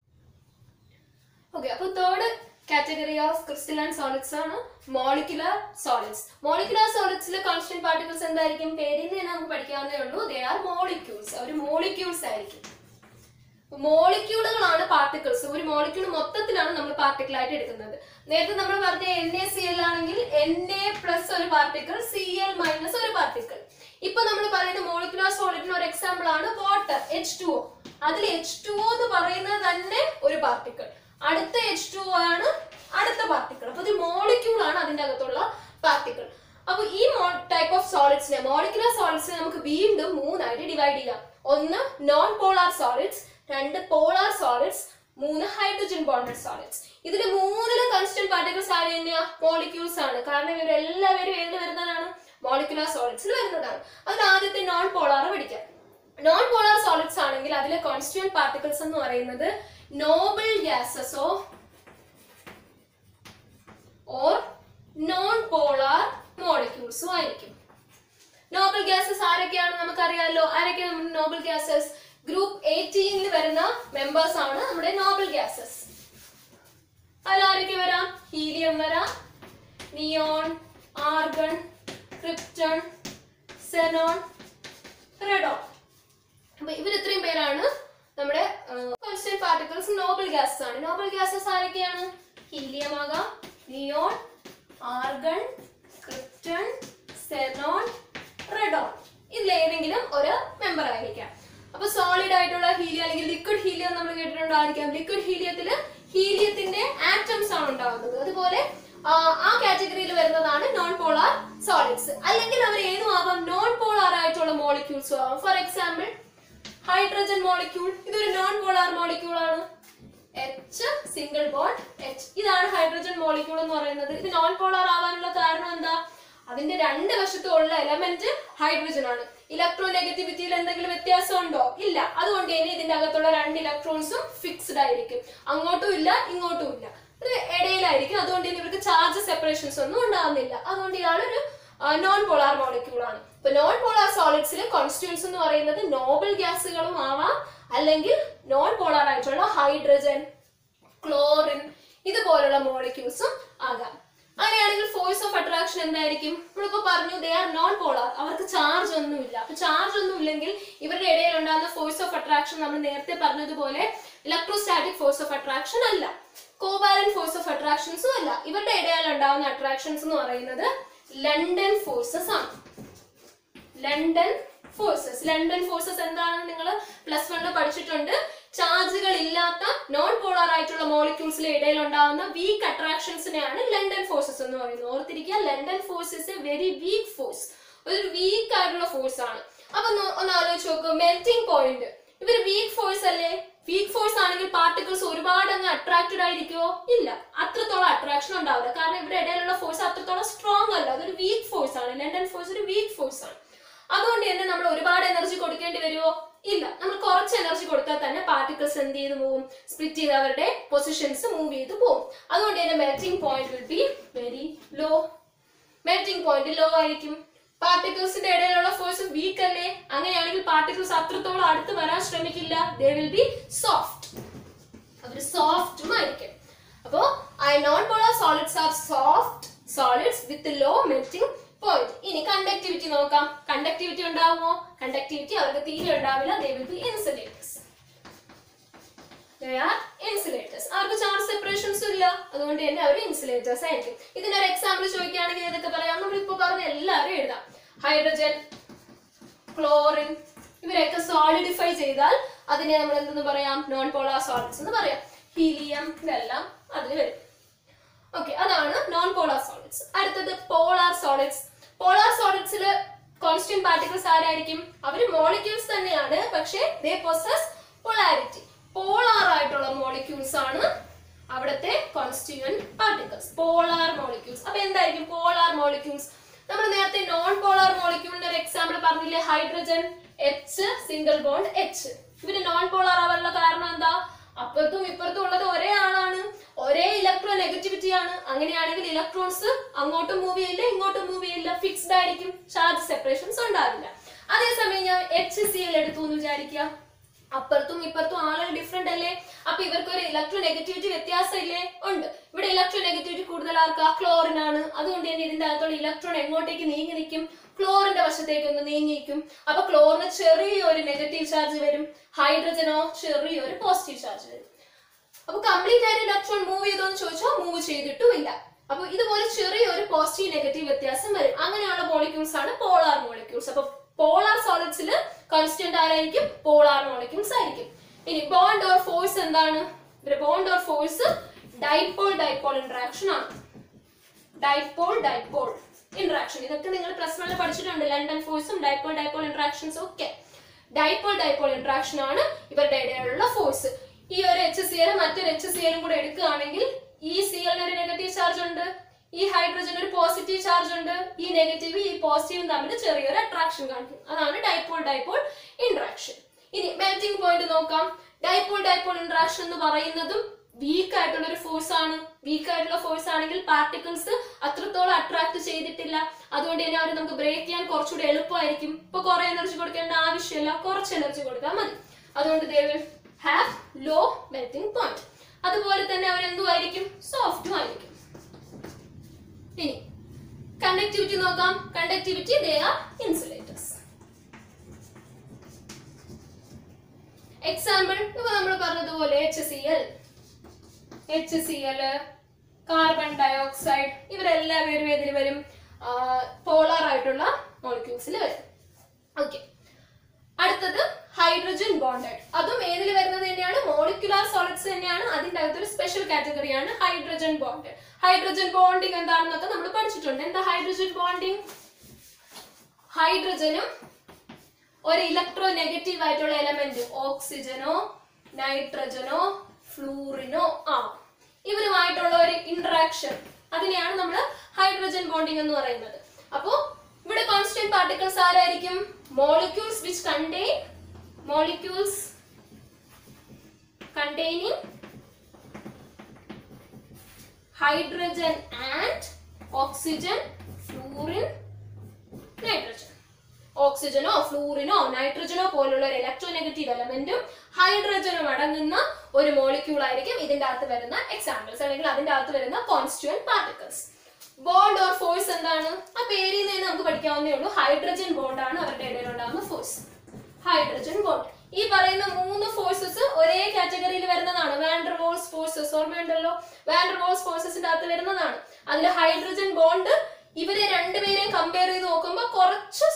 ഓക്കെ അപ്പൊ third category of crystalline solids ആണ് മോളിക്കുലർ സോളിഡ്സ് മോളിക്കുലർ സോളിഡ്സിലെ കോൺസ്റ്റന്റ് പാർട്ടിക്കിൾസ് എന്തായിരിക്കും പേരിൽ നിന്ന് നമുക്ക് പഠിക്കാവുന്നേ ഉള്ളൂ ദേ ആർ മോളിക്യൂൾസ് അവർ മോളിക്യൂൾസ് ആയിരിക്കും മോളിക്യൂളുകളാണ് പാർട്ടിക്കിൾസ് ഒരു മോളിക്യൂൾ മൊത്തത്തിലാണ് നമ്മൾ പാർട്ടിക്കിൾ ആയിട്ട് എടുക്കുന്നത് നേരത്തെ നമ്മൾ പറഞ്ഞ എൻ എ സി എൽ ആണെങ്കിൽ എൻ എ പ്ലസ് ഒരു പാർട്ടിക്കിൾ സി എൽ മൈനസ് ഒരു പാർട്ടിക്കിൾ ഇപ്പൊ നമ്മൾ പറയുന്ന മോളിക്കുലർ സോളിഡിന് ഒരു എക്സാമ്പിൾ ആണ് വാട്ടർ എച്ച് ടു ഒ അതിൽ എച്ച് ടു ഒ എന്ന് പറയുന്നത് തന്നെ ഒരു പാർട്ടിക്കിൾ അടുത്ത എച്ച് ടു ഒ ആണ് അടുത്ത പാർട്ടിക്കിൾ അപ്പൊ ഇത് മോളിക്യൂൾ ആണ് അതിന്റെ അകത്തുള്ള പാർട്ടിക്കിൾ അപ്പൊ ഈ ടൈപ്പ് ഓഫ് സോളിഡ്സിനെ മോളിക്കുലർ സോളിഡ്സിനെ നമുക്ക് വീണ്ടും മൂന്നായിട്ട് ഡിവൈഡ് ചെയ്യാം ഒന്ന് നോൺ പോളാർ സോളിഡ്സ് രണ്ട് പോളാർ സോളിഡ്സ് മൂന്ന് ഹൈഡ്രജൻ ബോണ്ടഡ് സോളിഡ്സ് ഇതിൽ മൂന്നിലും കൺസ്റ്റന്റ് പാർട്ടിക്കിൾസ് ആര് തന്നെയാ മോളിക്യൂൾസ് ആണ് കാരണം ഇവരെല്ലാവരും ഏതിൽ വരുന്നതാണ് മോളിക്കുലർ സോളിഡ്സിൽ വരുന്നതാണ് അതിൽ ആദ്യത്തെ നോൺ പോളാർ പഠിക്കാം നോൺ പോളാർ സോളിഡ്സ് ആണെങ്കിൽ അതിലെ കോൺസ്റ്റുവന്റ് പാർട്ടിക്കിൾസ് എന്ന് പറയുന്നത് നോബിൾ ഗ്യാസസോ ഓർ നോൺ പോളാർ മോളിക്യൂൾസും ആയിരിക്കും നോബൽ ഗ്യാസസ് ആരൊക്കെയാണ് നമുക്കറിയാലോ ആരൊക്കെയാണ് നമ്മുടെ നോബൽ ഗ്യാസസ് ഗ്രൂപ്പ് എയ്റ്റീനിൽ വരുന്ന മെമ്പേഴ്സ് ആണ് നമ്മുടെ നോബൽ ഗ്യാസസ് അതിൽ ആരൊക്കെ വരാം ഹീലിയം വരാം neon argon krypton xenon radon അപ്പൊ ഇവർ ഇത്രയും പേരാണ് നമ്മുടെ കോൺസ്റ്റന്റ് പാർട്ടിക്കിൾസ് നോബൽ ഗ്യാസസ് ആണ് നോബൽ ഗ്യാസസ് ആരൊക്കെയാണ് ഹീലിയം ആകാം neon argon krypton xenon radon ഇതിൽ ഏതെങ്കിലും ഒരു മെമ്പർ ആയിരിക്കാം അപ്പൊ സോളിഡ് ആയിട്ടുള്ള ഹീലിയം അല്ലെങ്കിൽ ലിക്വിഡ് ഹീലിയം നമ്മൾ കേട്ടിട്ടുണ്ടായിരിക്കാം ലിക്വിഡ് ഹീലിയത്തിൽ ഹീലിയത്തിന്റെ ആറ്റംസ് ആണ് ഉണ്ടാകുന്നത് അതുപോലെ ആ, ആ കാറ്റഗറിയിൽ വരുന്നതാണ് നോൺ പോളാർ സോളിഡ്സ് അല്ലെങ്കിൽ അവർ ഏതും ആവാം നോൺ പോളാർ ആയിട്ടുള്ള മോളിക്യൂൾസും ആവാം ഫോർ എക്സാമ്പിൾ ഹൈഡ്രജൻ മോളിക്യൂൾ ഇതൊരു നോൺ പോളാർ മോളിക്യൂൾ ആണ് എച്ച് സിംഗിൾ ബോണ്ട് എച്ച് ഇതാണ് ഹൈഡ്രജൻ മോളിക്യൂൾ എന്ന് പറയുന്നത് ഇത് നോൺ പോളാർ ആവാനുള്ള കാരണം എന്താ അതിന്റെ രണ്ട് വശത്തുള്ള എലമെന്റ് ഹൈഡ്രജൻ ആണ് ഇലക്ട്രോ നെഗറ്റിവിറ്റിയിൽ എന്തെങ്കിലും വ്യത്യാസം ഉണ്ടോ ഇല്ല അതുകൊണ്ട് തന്നെ ഇതിന്റെ അകത്തുള്ള രണ്ട് ഇലക്ട്രോൺസും ഫിക്സ്ഡ് ആയിരിക്കും അങ്ങോട്ടും ഇല്ല ഇങ്ങോട്ടും ഇല്ല ഇത് ഇടയിലായിരിക്കും അതുകൊണ്ട് തന്നെ ഇവർക്ക് ചാർജ് സെപ്പറേഷൻസ് ഒന്നും ഉണ്ടാകുന്നില്ല അതുകൊണ്ട് ഇയാളൊരു നോൺ പോളാർ മോളിക്യൂൾ ആണ് ഇപ്പൊ നോൺ പോളാർ സോളിഡ്സിലെ കോൺസ്റ്റിറ്റ്യൂൻസ് എന്ന് പറയുന്നത് നോബൽ ഗ്യാസുകളും ആവാം അല്ലെങ്കിൽ നോൺ പോളാർ ആയിട്ടുള്ള ഹൈഡ്രജൻ ക്ലോറിൻ ഇതുപോലുള്ള മോളിക്യൂൾസും ആകാം അങ്ങനെയാണെങ്കിൽ ഫോഴ്സ് ഓഫ് അട്രാക്ഷൻ എന്തായിരിക്കും നമ്മളിപ്പോ പറഞ്ഞു ദേ ആർ നോൺ പോളാർ അവർക്ക് ചാർജ് ഒന്നുമില്ല അപ്പൊ ചാർജ് ഒന്നും ഇല്ലെങ്കിൽ ഇവരുടെ ഇടയിൽ ഉണ്ടാകുന്ന ഫോഴ്സ് ഓഫ് അട്രാക്ഷൻ നമ്മൾ നേരത്തെ പറഞ്ഞതുപോലെ ഇലക്ട്രോസ്റ്റാറ്റിക് ഫോഴ്സ് ഓഫ് അട്രാക്ഷൻ അല്ല കോവാലന്റ് ഫോഴ്സ് ഓഫ് അട്രാക്ഷൻസും അല്ല ഇവരുടെ ഇടയിൽ ഉണ്ടാകുന്ന അട്രാക്ഷൻസ് എന്ന് പറയുന്നത് ലണ്ടൻ ഫോഴ്സസ് ആണ് ലണ്ടൻ ഫോഴ്സസ് ലണ്ടൻ ഫോഴ്സസ് എന്താണെന്ന് നിങ്ങൾ പ്ലസ് വണ്ണിൽ പഠിച്ചിട്ടുണ്ട് ചാർജുകൾ ഇല്ലാത്ത നോൺ പോളാർ ആയിട്ടുള്ള മോളിക്യൂൾസിലെ ഇടയിൽ ഉണ്ടാകുന്ന വീക്ക് അട്രാക്ഷൻസിനെയാണ് ലണ്ടൻ ഫോഴ്സസ് എന്ന് പറയുന്നത് ഓർത്തിരിക്കുക London force is a very weak force ഒരു വീക്ക് ആയിട്ടുള്ള ഫോഴ്സ് ആണ് അപ്പൊ ഒന്ന് ഒന്ന് ആലോചിച്ച് നോക്ക് മെൽറ്റിംഗ് പോയിന്റ് ഇവര് വീക്ക് ഫോഴ്സ് അല്ലേ വീക്ക് ഫോഴ്സ് ആണെങ്കിൽ പാർട്ടിക്കിൾസ് ഒരുപാട് അങ്ങ് അട്രാക്റ്റഡ് ആയിരിക്കുമോ ഇല്ല അത്രത്തോളം അട്രാക്ഷൻ ഉണ്ടാവില്ല കാരണം ഇവിടെ ഇടയിലുള്ള ഫോഴ്സ് അത്രത്തോളം സ്ട്രോങ് അല്ല അതൊരു വീക്ക് ഫോഴ്സ് ആണ് ലണ്ടൻ ഫോഴ്സ് ഒരു വീക്ക് ഫോഴ്സ് ആണ് അതുകൊണ്ട് തന്നെ നമ്മൾ ഒരുപാട് എനർജി കൊടുക്കേണ്ടി വരുമോ ഇല്ല നമ്മൾ കുറച്ച് എനർജി കൊടുത്താൽ തന്നെ പാർട്ടിക്കിൾസ് എന്ത് ചെയ്ത് പോവും സ്പ്ലിറ്റ് ചെയ്ത് അവരുടെ പൊസിഷൻസ് മൂവ് ചെയ്ത് പോവും അതുകൊണ്ട് തന്നെ melting point will be very low melting point low ആയിരിക്കും പാർട്ടിക്കിൾസിന്റെ ഇടയിലുള്ള ഫോഴ്സ് വീക്ക് അല്ലേ അങ്ങനെയാണെങ്കിൽ പാർട്ടിക്കിൾസ് അത്രത്തോളം അടുത്ത് വരാൻ ശ്രമിക്കില്ല ദേ വിൽ ബി സോഫ്റ്റ് അവർ സോഫ്റ്റും ആയിരിക്കും അപ്പോ ഐ non polar solids are soft solids with low melting point ഇനി കണ്ടക്ടിവിറ്റി നോക്കാം കണ്ടക്ടിവിറ്റി ഉണ്ടാവുമോ കണ്ടക്ടിവിറ്റി അവർക്ക് തീരെ ഉണ്ടാവില്ല they will be insulators they are insulators അവർക്ക് ചാർജ് സെപ്പറേഷൻസ് ഇല്ല അതുകൊണ്ട് തന്നെ അവർ ഇൻസുലേറ്റേഴ്സ് ആയിരിക്കും ഇതിനൊരു എക്സാമ്പിൾ ചോദിക്കുകയാണെങ്കിൽ ഏതൊക്കെ പറയാം നമ്മൾ ഇപ്പോൾ പറഞ്ഞ എല്ലാവരും എഴുതാം ഹൈഡ്രജൻ ക്ലോറിൻ ഇവരെയൊക്കെ സോളിഡിഫൈ ചെയ്താൽ അതിനെ നമ്മൾ എന്തെന്ന് പറയാം നോൺ പോളാർ സോളിഡ്സ് എന്ന് പറയാം ഹീലിയം ഇതെല്ലാം അതിൽ വരും ഓക്കെ അതാണ് നോൺ പോളാർ സോളിഡ്സ് അടുത്തത് പോളാർ സോളിഡ്സ് പോളാർ സോളിഡ്സിൽ കോൺസ്റ്റന്റ് പാർട്ടിക്കിൾസ് ആരായിരിക്കും അവർ മോളിക്യൂൾസ് തന്നെയാണ് പക്ഷേ ദേ പൊസസ് പൊളാരിറ്റി പോളാർ ആയിട്ടുള്ള മോളിക്യൂൾസ് ആണ് അവിടുത്തെ കോൺസ്റ്റിറ്റ്യൂവന്റ് പാർട്ടിക്കിൾസ് പോളാർ മോളിക്യൂൾസ് അപ്പൊ എന്തായിരിക്കും പോളാർ മോളിക്യൂൾസ് നമ്മൾ നേരത്തെ നോൺ പോളാർ മോളിക്യൂളിന്റെ ഒരു എക്സാമ്പിൾ പറഞ്ഞില്ലേ hydrogen H single bond H ഇവര് നോൺ പോളാർ ആവാനുള്ള കാരണം എന്താ അപ്പുറത്തും ഇപ്പുറത്തും ഉള്ളത് ഒരേ ആളാണ് ഒരേ ഇലക്ട്രോ നെഗറ്റിവിറ്റി ആണ് അങ്ങനെയാണെങ്കിൽ ഇലക്ട്രോൺസ് അങ്ങോട്ടും മൂവ് ചെയ്യില്ല ഇങ്ങോട്ടും മൂവ് ചെയ്യില്ല ഫിക്സ്ഡ് ആയിരിക്കും ചാർജ് സെപ്പറേഷൻസ് ഉണ്ടാവില്ല അതേസമയം ഞാൻ എച്ച് സി എൽ എടുത്തു എന്ന് വിചാരിക്കുക അപ്പുറത്തും ഇപ്പുറത്തും ആളുകൾ ഡിഫറെന്റ് അല്ലേ അപ്പൊ ഇവർക്ക് ഒരു ഇലക്ട്രോ നെഗറ്റിവിറ്റി വ്യത്യാസം ഇല്ലേ ഉണ്ട് ഇവിടെ ഇലക്ട്രോ നെഗറ്റിവിറ്റി കൂടുതൽ ആർക്കാ ക്ലോറിൻ ആണ് അതുകൊണ്ട് തന്നെ ഇതിന്റെ അകത്തുള്ള ഇലക്ട്രോൺ എങ്ങോട്ടേക്ക് നീങ്ങി നിൽക്കും ക്ലോറിന്റെ വശത്തേക്ക് ഒന്ന് നീങ്ങിയിരിക്കും അപ്പൊ ക്ലോറിന് ചെറിയൊരു നെഗറ്റീവ് ചാർജ് വരും ഹൈഡ്രജനോ ചെറിയൊരു പോസിറ്റീവ് ചാർജ് വരും അപ്പൊ കംപ്ലീറ്റ് ആയിട്ട് ഇലക്ട്രോൺ മൂവ് ചെയ്തോ എന്ന് ചോദിച്ചാൽ മൂവ് ചെയ്തിട്ടുമില്ല അപ്പൊ ഇതുപോലെ ചെറിയൊരു പോസിറ്റീവ് നെഗറ്റീവ് വ്യത്യാസം വരും അങ്ങനെയുള്ള മോളിക്യൂൾസ് ആണ് പോളാർ മോളിക്യൂൾസ് അപ്പൊ പോളാർ സോളിഡ്സിൽ കോൺസ്റ്റന്റ് ആരായിരിക്കും പോളാർ മോളിക്യൂൾസ് ആയിരിക്കും ഇനി ബോണ്ട് ഓർ ഫോഴ്സ് എന്താണ് bond or force dipole dipole interaction ആണ് ഡൈപോൾ ഡൈപോൾ ഇന്ററാക്ഷൻ ഇതൊക്കെ നിങ്ങൾ പ്ലസ് വണ്ണിൽ പഠിച്ചിട്ടുണ്ട് ലണ്ടൻ ഫോഴ്സും ഡൈപോൾ ഡൈപോൾ ഇന്ററാക്ഷൻസും ഒക്കെ ഡൈപോൾ ഡൈപോൾ ഇന്ററാക്ഷൻ ആണ് ഇവരുടെ ഇടയിലുള്ള ഫോഴ്സ് ഈ ഒരു എച്ച് സി എൽ മറ്റൊരു എച്ച് സി എല്ലും കൂടെ എടുക്കുകയാണെങ്കിൽ ഈ സി എല്ലിന് ഒരു നെഗറ്റീവ് ചാർജ് ഉണ്ട് ഈ ഹൈഡ്രജൻ ഒരു പോസിറ്റീവ് ചാർജ് ഉണ്ട് ഈ നെഗറ്റീവ് ഈ പോസിറ്റീവും തമ്മിൽ ചെറിയൊരു അട്രാക്ഷൻ കാണിക്കും അതാണ് ഡൈപോൾ ഡൈപോൾ ഇന്ററാക്ഷൻ ഇനി മെൽറ്റിംഗ് പോയിന്റ് നോക്കാം ഡൈപോൾ ഡൈപോൾ ഇന്ററാക്ഷൻ എന്ന് പറയുന്നതും വീക്ക് ആയിട്ടുള്ള ഒരു ഫോഴ്സ് ആണ് വീക്ക് ആയിട്ടുള്ള ഫോഴ്സ് ആണെങ്കിൽ പാർട്ടിക്കിൾസ് അത്രത്തോളം അട്രാക്ട് ചെയ്തിട്ടില്ല അതുകൊണ്ട് തന്നെ അവർ നമുക്ക് ബ്രേക്ക് ചെയ്യാൻ കുറച്ചുകൂടി എളുപ്പമായിരിക്കും ഇപ്പൊ കുറെ എനർജി കൊടുക്കേണ്ട ആവശ്യമില്ല കുറച്ച് എനർജി കൊടുത്താൽ മതി അതുകൊണ്ട് they will have low melting point അതുപോലെ തന്നെ അവർ എന്തുമായിരിക്കും സോഫ്റ്റും ആയിരിക്കും ഇനി കണ്ടക്ടിവിറ്റി നോക്കാം conductivity they are insulators example ഇപ്പൊ നമ്മൾ പറഞ്ഞതുപോലെ H C L H C L carbon dioxide ഇവരെല്ലാവരും ഏതിൽ വരും പോളാർ ആയിട്ടുള്ള മോളിക്യൂൾസിൽ വരും ഓക്കെ അടുത്തത് ഹൈഡ്രജൻ ബോണ്ടഡ് അതും ഏതിൽ വരുന്നത് തന്നെയാണ് മോളിക്കുലാർ സോളിഡ്സ് തന്നെയാണ് അതിന്റെ അകത്തൊരു സ്പെഷ്യൽ കാറ്റഗറിയാണ് ഹൈഡ്രജൻ ബോണ്ടഡ് ഹൈഡ്രജൻ ബോണ്ടിങ് എന്താണെന്നൊക്കെ നമ്മൾ പഠിച്ചിട്ടുണ്ട് എന്താ ഹൈഡ്രജൻ ബോണ്ടിങ് ഹൈഡ്രജനും ഒരു ഇലക്ട്രോ നെഗറ്റീവ് ആയിട്ടുള്ള എലമെന്റ് ഓക്സിജനോ നൈട്രജനോ ഫ്ലൂറിനോ ആ ഇവരുമായിട്ടുള്ള ഒരു ഇന്ററാക്ഷൻ അതിനെയാണ് നമ്മൾ ഹൈഡ്രജൻ ബോണ്ടിങ് എന്ന് പറയുന്നത് അപ്പോ ഇവിടെ കോൺസ്റ്റന്റ് പാർട്ടിക്കിൾസ് ആരായിരിക്കും molecules which contain molecules containing hydrogen and oxygen fluorine nitrogen ഓക്സിജനോ ഫ്ലൂറിനോ നൈട്രജനോ പോലുള്ള ഒരു ഇലക്ട്രോ നെഗറ്റീവ് എലമെന്റും ഹൈഡ്രജനും അടങ്ങുന്ന ഒരു മോളിക്യൂൾ ആയിരിക്കും ഇതിന്റെ അകത്ത് വരുന്ന എക്സാമ്പിൾസ് അല്ലെങ്കിൽ അതിന്റെ അകത്ത് വരുന്ന constituent particles bond or force എന്താണ് ആ പേരിൽ നിന്ന് തന്നെ നമുക്ക് പഠിക്കാവുന്നേ ഉള്ളൂ ഹൈഡ്രജൻ ബോണ്ട് ആണ് അവരുടെ ഇടയിൽ ഉണ്ടാകുന്ന ഫോഴ്സ് ഹൈഡ്രജൻ ബോണ്ട് ഈ പറയുന്ന മൂന്ന് ഫോഴ്സസ് ഒരേ കാറ്റഗറിയിൽ വരുന്നതാണ് വാൻഡർവോൾസ് ഫോഴ്സസ് ഓർമ്മയുണ്ടല്ലോ വാൻഡർവോൾസ് ഫോഴ്സസിന്റെ അകത്ത് വരുന്നതാണ് അതിൽ ഹൈഡ്രജൻ ബോണ്ട് ഇവരെ രണ്ടുപേരെയും കമ്പയർ ചെയ്ത് നോക്കുമ്പോൾ കുറച്ച്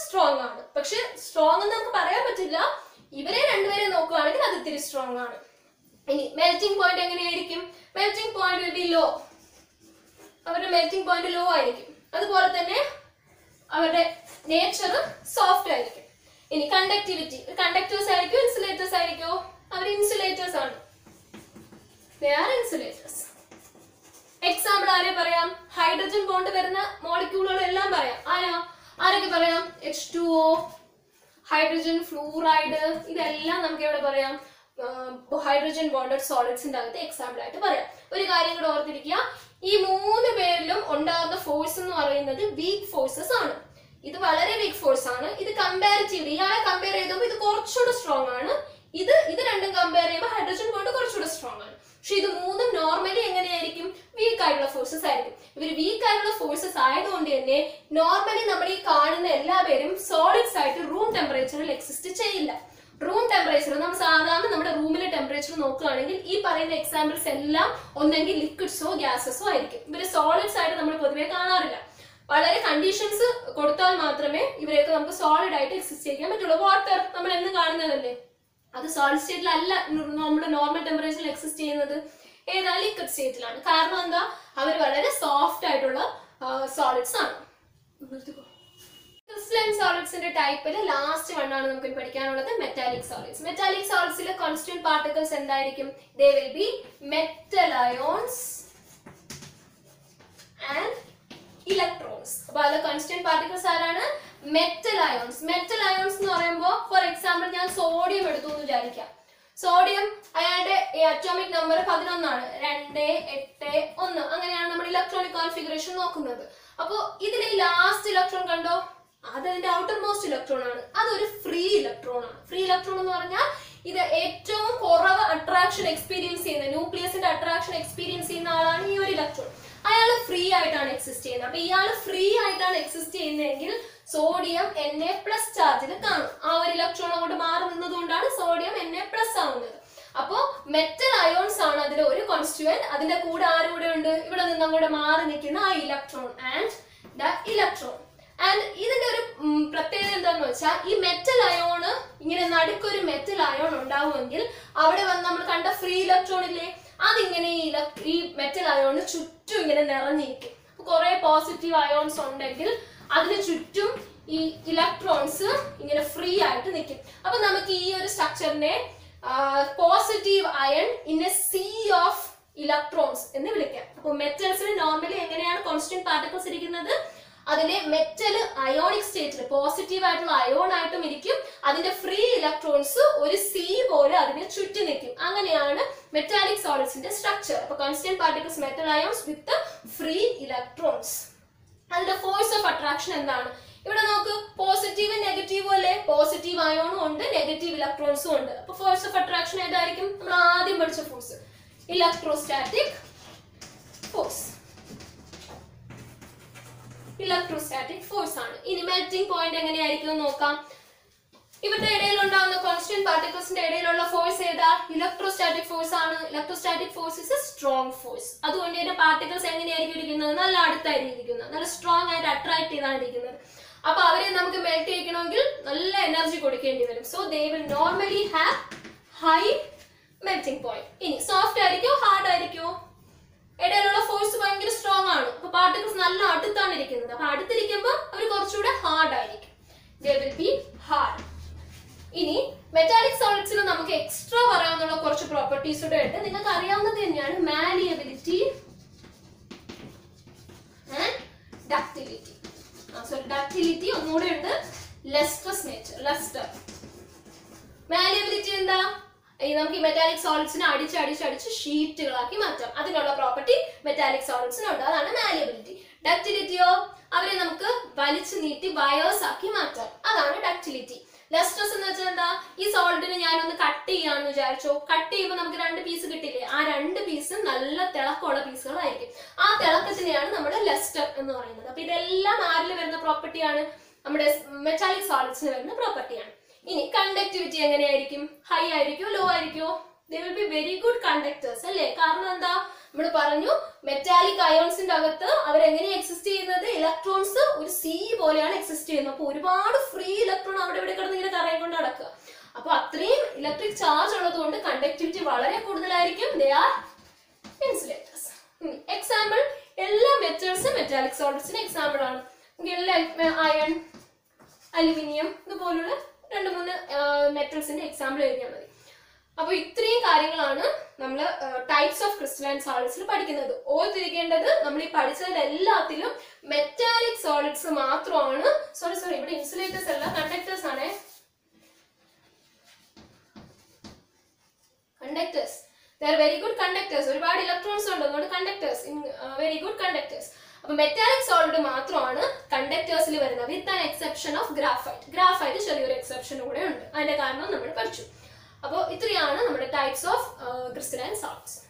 സ്ട്രോങ് ആണ് പക്ഷെ സ്ട്രോങ് എന്ന് നമുക്ക് പറയാൻ പറ്റില്ല ഇവരെ രണ്ടുപേരെ നോക്കുകയാണെങ്കിൽ അത് ഇത്തിരി സ്ട്രോങ് ആണ് ഇനി മെൽറ്റിംഗ് പോയിന്റ് എങ്ങനെയായിരിക്കും melting point will be low അവരുടെ മെൽറ്റിംഗ് പോയിന്റ് ലോ ആയിരിക്കും അതുപോലെ തന്നെ അവരുടെ നേച്ചർ സോഫ്റ്റ് ആയിരിക്കും ഇനി കണ്ടക്ടിവിറ്റി കണ്ടക്ടേഴ്സ് ആയിരിക്കും ഇൻസുലേറ്റേഴ്സ് ആയിരിക്കോ അവർ ഇൻസുലേറ്റേഴ്സ് ആണ് ദേ ആർ ഇൻസുലേറ്റേഴ്സ് എക്സാമ്പിൾ ആരെ പറയാം ഹൈഡ്രജൻ ബോണ്ട് വരുന്ന മോളിക്യൂളുകൾ എല്ലാം പറയാം ആരാ ആരൊക്കെ പറയാം H two O hydrogen fluoride ഇതെല്ലാം നമുക്ക് എവിടെ പറയാം ഹൈഡ്രജൻ ബോണ്ടഡ് സോളിഡ്സിന്റെ അകത്ത് എക്സാമ്പിൾ ആയിട്ട് പറയാം ഒരു കാര്യം കൂടെ ഓർത്തിരിക്കുക ഈ മൂന്ന് പേരിലും ഉണ്ടാകുന്ന ഫോഴ്സ് എന്ന് പറയുന്നത് വീക്ക് ഫോഴ്സസ് ആണ് ഇത് വളരെ വീക്ക് ഫോഴ്സ് ആണ് ഇത് കമ്പാരിറ്റീവ്ലി ഇയാളെ കമ്പയർ ചെയ്തപ്പോൾ ഇത് കുറച്ചുകൂടെ സ്ട്രോങ് ആണ് ഇത് ഇത് രണ്ടും കമ്പയർ ചെയ്യുമ്പോൾ ഹൈഡ്രജൻ ബോണ്ട് കുറച്ചുകൂടെ സ്ട്രോങ് ആണ് പക്ഷെ ഇത് മൂന്നും നോർമലി എങ്ങനെയായിരിക്കും വീക്ക് ആയിട്ടുള്ള ഫോഴ്സസ് ആയിരിക്കും ഇവർ വീക്ക് ആയിട്ടുള്ള ഫോഴ്സസ് ആയതുകൊണ്ട് തന്നെ നോർമലി നമ്മൾ ഈ കാണുന്ന എല്ലാ പേരും സോളിഡ്സ് ആയിട്ട് റൂം ടെമ്പറേച്ചറിൽ എക്സിസ്റ്റ് ചെയ്യില്ല റൂം ടെമ്പറേച്ചർ നമ്മൾ സാധാരണ നമ്മുടെ റൂമിലെ ടെമ്പറേച്ചർ നോക്കുകയാണെങ്കിൽ ഈ പറയുന്ന എക്സാമ്പിൾസ് എല്ലാം ഒന്നെങ്കിൽ ലിക്വിഡ്സോ ഗ്യാസസോ ആയിരിക്കും ഇവര് സോളിഡ്സ് ആയിട്ട് നമ്മൾ പൊതുവെ കാണാറില്ല വളരെ കണ്ടീഷൻസ് കൊടുത്താൽ മാത്രമേ ഇവരെയൊക്കെ നമുക്ക് സോളിഡ് ആയിട്ട് എക്സിസ്റ്റ് ചെയ്യാൻ പറ്റുള്ളൂ വാട്ടർ നമ്മൾ എന്ന് കാണുന്നതല്ലേ അത് സോളിഡ് സ്റ്റേറ്റിലല്ല നമ്മുടെ നോർമൽ ടെമ്പറേച്ചറിൽ എക്സിസ്റ്റ് ചെയ്യുന്നത് ഏതാ ലിക്വിഡ് സ്റ്റേറ്റിലാണ് കാരണം എന്താ അവർ വളരെ സോഫ്റ്റ് ആയിട്ടുള്ള സോളിഡ്സ് ആണ് ക്രിസ്റ്റലൈൻ സോളിഡ്സിന്റെ ടൈപ്പിൽ ലാസ്റ്റ് വൺ ആണ് നമുക്ക് പഠിക്കാനുള്ളത് മെറ്റാലിക് സോളിഡ്സ് മെറ്റാലിക് സോളിഡ്സിലെ കോൺസ്റ്റന്റ് പാർട്ടിക്കിൾസ് എന്തായിരിക്കും they will be metal ions and electrons അപ്പൊ അതിലെ കോൺസ്റ്റന്റ് പാർട്ടിക്കിൾസ് ആരാണ് മെറ്റൽ അയോൺസ് മെറ്റൽ അയോൺസ് എന്ന് പറയുമ്പോൾ ഫോർ എക്സാമ്പിൾ ഞാൻ സോഡിയം എടുത്തു എന്ന് വിചാരിക്കാം സോഡിയം അയാളുടെ അറ്റോമിക് നമ്പർ പതിനൊന്നാണ് രണ്ട് എട്ട് ഒന്ന് അങ്ങനെയാണ് നമ്മൾ ഇലക്ട്രോണിക് കോൺഫിഗറേഷൻ നോക്കുന്നത് അപ്പോൾ ഇതിലെ ലാസ്റ്റ് ഇലക്ട്രോൺ കണ്ടോ അത് അതിന്റെ ഔട്ടർ മോസ്റ്റ് ഇലക്ട്രോൺ ആണ് അതൊരു ഫ്രീ ഇലക്ട്രോൺ ആണ് ഫ്രീ ഇലക്ട്രോൺ എന്ന് പറഞ്ഞാൽ ഇത് ഏറ്റവും കുറവ് അട്രാക്ഷൻ എക്സ്പീരിയൻസ് ചെയ്യുന്ന ന്യൂക്ലിയസിന്റെ അട്രാക്ഷൻ എക്സ്പീരിയൻസ് ചെയ്യുന്ന ആളാണ് ഈ ഒരു ഇലക്ട്രോൺ അയാൾ ഫ്രീ ആയിട്ടാണ് എക്സിസ്റ്റ് ചെയ്യുന്നത് അപ്പൊ ഇയാൾ ഫ്രീ ആയിട്ടാണ് എക്സിസ്റ്റ് ചെയ്യുന്നതെങ്കിൽ സോഡിയം എൻ എ പ്ലസ് ചാർജിൽ കാണും ആ ഒരു ഇലക്ട്രോൺ അങ്ങോട്ട് മാറി നിന്നതുകൊണ്ടാണ് സോഡിയം എൻ എ പ്ലസ് ആവുന്നത് അപ്പോ മെറ്റൽ അയോൺസ് ആണ് അതിലെ ഒരു കോൺസ്റ്റുവന്റ് അതിന്റെ കൂടെ ആരും കൂടെ ഉണ്ട് ഇവിടെ നിന്ന് അങ്ങോട്ട് മാറി നിൽക്കുന്ന ആ electron and the electron and ഇതിന്റെ ഒരു ഉം, പ്രത്യേകത എന്താണെന്ന് വെച്ചാൽ ഈ മെറ്റൽ അയോണ് ഇങ്ങനെ നടുക്കൊരു മെറ്റൽ അയോൺ ഉണ്ടാവുമെങ്കിൽ അവിടെ വന്ന് നമ്മൾ കണ്ട ഫ്രീ ഇലക്ട്രോൺ ഇല്ലേ അതിങ്ങനെ ഈ ഇലക്- ഈ മെറ്റൽ അയോണ് ചുറ്റും ഇങ്ങനെ നിറഞ്ഞിരിക്കും കുറെ പോസിറ്റീവ് അയോൺസ് ഉണ്ടെങ്കിൽ അതിന് ചുറ്റും ഈ ഇലക്ട്രോൺസ് ഇങ്ങനെ ഫ്രീ ആയിട്ട് നിൽക്കും അപ്പൊ നമുക്ക് ഈ ഒരു സ്ട്രക്ചറിനെ positive ion in a sea of electrons എന്ന് വിളിക്കാം അപ്പൊ മെറ്റൽസിന് നോർമലി എങ്ങനെയാണ് കോൺസ്റ്റന്റ് പാർട്ടിക്കിൾസ് ഇരിക്കുന്നത് അതിലെ മെറ്റൽ അയോണിക് സ്റ്റേറ്റിൽ പോസിറ്റീവ് ആയിട്ടുള്ള അയോൺ ആയിട്ടും ഇരിക്കും അതിന്റെ ഫ്രീ ഇലക്ട്രോൺസ് ഒരു സി പോലെ അതിനെ ചുറ്റി നിൽക്കും അങ്ങനെയാണ് മെറ്റാലിക് സോളിഡ്സിന്റെ സ്ട്രക്ചർ അപ്പൊ constant particles metal ions with free electrons അതിന്റെ ഫോഴ്സ് ഓഫ് അട്രാക്ഷൻ എന്താണ് ഇവിടെ നോക്ക് പോസിറ്റീവും നെഗറ്റീവും അല്ലേ പോസിറ്റീവ് അയോണും ഉണ്ട് നെഗറ്റീവ് ഇലക്ട്രോൺസും ഉണ്ട് അപ്പൊ ഫോഴ്സ് ഓഫ് അട്രാക്ഷൻ ഏതായിരിക്കും നമ്മൾ ആദ്യം പഠിച്ച force electrostatic force electrostatic force ആണ് ഇനി മെൽറ്റിംഗ് പോയിന്റ് എങ്ങനെയായിരിക്കും എന്ന് നോക്കാം ഇവരുടെ ഇടയിൽ ഉണ്ടാകുന്ന കോൺസ്റ്റന്റ് പാർട്ടിക്കിൾസിന്റെ ഇടയിലുള്ള ഫോഴ്സ് ഏതാ ഇലക്ട്രോസ്റ്റാറ്റിക് ഫോഴ്സ് ആണ് electrostatic force is a strong force അതുകൊണ്ട് തന്നെ പാർട്ടിക്കിൾസ് എങ്ങനെയായിരിക്കും ഇരിക്കുന്നത് നല്ല അടുത്തായിരിക്കും ഇരിക്കുന്നത് നല്ല സ്ട്രോങ് ആയിട്ട് അട്രാക്ട് ചെയ്താണ് ഇരിക്കുന്നത് അപ്പൊ അവരെ നമുക്ക് മെൽറ്റ് ചെയ്യിക്കണമെങ്കിൽ നല്ല എനർജി കൊടുക്കേണ്ടി വരും so they will normally have high melting point ഇനി സോഫ്റ്റ് ആയിരിക്കോ ഹാർഡ് ആയിരിക്കോ ഇടയിലുള്ള ഫോഴ്സ് ഭയങ്കര സ്ട്രോങ് ആണ് അപ്പൊ പാർട്ടിക്കിൾസ് നല്ല അടുത്താണ് ഇരിക്കുന്നത് അപ്പൊ അടുത്തിരിക്കുമ്പോൾ അവർ കുറച്ചുകൂടെ ഹാർഡ് ആയിരിക്കും ദേ വിൽ ബി ഹാർഡ് ഇനി മെറ്റാലിക് സോളിഡ്സിൽ നമുക്ക് എക്സ്ട്രാ പറയാവുന്ന കുറച്ച് പ്രോപ്പർട്ടീസ് കൂടെ ഉണ്ട് നിങ്ങൾക്ക് അറിയാവുന്നത് തന്നെയാണ് malleability and ductility sorry ductility ഒന്നുകൂടെ ഉണ്ട് ലെസ്ട്രസ് നേച്ചർ ലെസ്റ്റർ മാലിയബിലിറ്റി എന്താ ഈ നമുക്ക് ഈ മെറ്റാലിക് സോളിഡ്സിനെ അടിച്ച് അടിച്ച് അടിച്ച് ഷീറ്റുകളാക്കി മാറ്റാം അതിനുള്ള പ്രോപ്പർട്ടി മെറ്റാലിക് സോളിഡ്സിനുണ്ട് അതാണ് മാലിയബിലിറ്റി ഡക്റ്റിലിറ്റിയോ അവരെ നമുക്ക് വലിച്ചു നീട്ടി വയേഴ്സ് ആക്കി മാറ്റാം അതാണ് ഡക്റ്റിലിറ്റി ലസ്റ്റസ് എന്ന് വെച്ചാൽ എന്താ ഈ സോൾഡിനെ ഞാനൊന്ന് കട്ട് ചെയ്യാന്ന് വിചാരിച്ചോ കട്ട് ചെയ്യുമ്പോൾ നമുക്ക് രണ്ട് പീസ് കിട്ടില്ലേ ആ രണ്ട് പീസ് നല്ല തിളക്കമുള്ള പീസുകളായിരിക്കും ആ തിളക്കത്തിനെയാണ് നമ്മുടെ ലെസ്റ്റർ എന്ന് പറയുന്നത് അപ്പൊ ഇതെല്ലാം ആരിൽ വരുന്ന പ്രോപ്പർട്ടിയാണ് നമ്മുടെ മെറ്റാലിക് സോളിഡ്സിന് വരുന്ന പ്രോപ്പർട്ടിയാണ് ഇനി കണ്ടക്ടിവിറ്റി എങ്ങനെയായിരിക്കും ഹൈ ആയിരിക്കോ ലോ ആയിരിക്കോ they will be very good conductors അല്ലേ കാരണം എന്താ നമ്മൾ പറഞ്ഞു മെറ്റാലിക് അയോൺസിന്റെ അകത്ത് അവരെങ്ങനെ എക്സിസ്റ്റ് ചെയ്യുന്നത് ഇലക്ട്രോൺസ് ഒരു സി പോലെയാണ് എക്സിസ്റ്റ് ചെയ്യുന്നത് അപ്പൊ ഒരുപാട് ഫ്രീ ഇലക്ട്രോൺ അവിടെ ഇവിടെ കിടന്ന് ഇങ്ങനെ കറങ്ങി കൊണ്ട് നടക്കുക അപ്പൊ അത്രയും ഇലക്ട്രിക് ചാർജ് ഉള്ളത് കൊണ്ട് കണ്ടക്ടിവിറ്റി വളരെ കൂടുതലായിരിക്കും ദേ ആർ ഇൻസുലേറ്റേഴ്സ് എക്സാമ്പിൾ എല്ലാ മെറ്റൽസും മെറ്റാലിക് സോളിഡ്സിന് എക്സാമ്പിൾ ആണ് നമുക്ക് എല്ലാ അയൺ അലുമിനിയം ഇതുപോലുള്ള രണ്ട് മൂന്ന് മെറ്റൽസിന്റെ എക്സാമ്പിൾ എഴുതിയാൽ മതി അപ്പൊ ഇത്രയും കാര്യങ്ങളാണ് നമ്മൾ ടൈപ്സ് ഓഫ് ക്രിസ്റ്റലൈൻ സോളിഡ്സിൽ പഠിക്കുന്നത് ഓർത്തിരിക്കേണ്ടത് നമ്മൾ ഈ പഠിച്ചതിൽ എല്ലാത്തിലും മെറ്റാലിക് സോളിഡ്സ് മാത്രമാണ് സോറി സോറി ഇവിടെ ഇൻസുലേറ്റേഴ്സ് അല്ല കണ്ടക്ടേഴ്സ് ആണ് conductors they're very good conductors ഒരുപാട് ഇലക്ട്രോൺസ് ഉണ്ട് അതുകൊണ്ട് കണ്ടക്ടേഴ്സ് വെരി ഗുഡ് കണ്ടക്ടേഴ്സ് അപ്പൊ മെറ്റാലിക് സോളിഡ് മാത്രമാണ് കണ്ടക്ടേഴ്സിൽ വരുന്നത് with an exception of graphite graphite ചെറിയൊരു എക്സെപ്ഷൻ കൂടെ ഉണ്ട് അതിന്റെ കാരണം നമ്മൾ പഠിച്ചു അപ്പോൾ ഇത്രയാണ് നമ്മുടെ ടൈപ്സ് ഓഫ് ക്രിസ്റ്റലൈൻ സോൾട്സ്